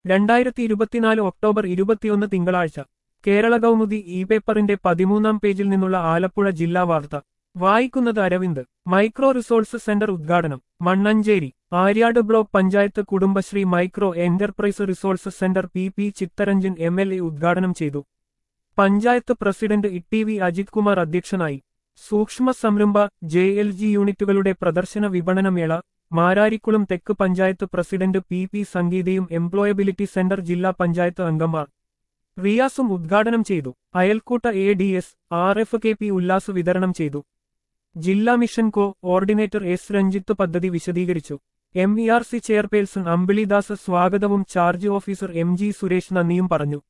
രണ്ടായിരത്തി ഇരുപത്തിനാല് ഒക്ടോബർ ഇരുപത്തിയൊന്ന് തിങ്കളാഴ്ച കേരള കൗമുദി ഇ പേപ്പറിന്റെ പതിമൂന്നാം പേജിൽ നിന്നുള്ള ആലപ്പുഴ ജില്ലാ വാർത്ത വായിക്കുന്നത് അരവിന്ദ് മൈക്രോ റിസോഴ്സ് സെന്റർ ഉദ്ഘാടനം Mannancherry Aryad block panchayat Kudumbashree micro enterprise resource centre P P Chitharanjan M L A ഉദ്ഘാടനം ചെയ്തു panchayat president E V Ajith Kumar അധ്യക്ഷനായി സൂക്ഷ്മ സംരംഭ ജെ എൽ ജി യൂണിറ്റുകളുടെ പ്രദർശന വിപണനമേള മാരാരിക്കുളം തെക്ക് പഞ്ചായത്ത് പ്രസിഡന്റ് പി പി സംഗീതയും എംപ്ലോയബിലിറ്റി സെന്റർ ജില്ലാ പഞ്ചായത്ത് അംഗമാർ റിയാസും ഉദ്ഘാടനം ചെയ്തു അയൽക്കൂട്ട A D S R F K P Ullas വിതരണം ചെയ്തു ജില്ലാ mission coordinator S Ranjith പദ്ധതി വിശദീകരിച്ചു M E R C chairperson Ambilidas സ്വാഗതവും charge officer M G Suresh നന്ദിയും പറഞ്ഞു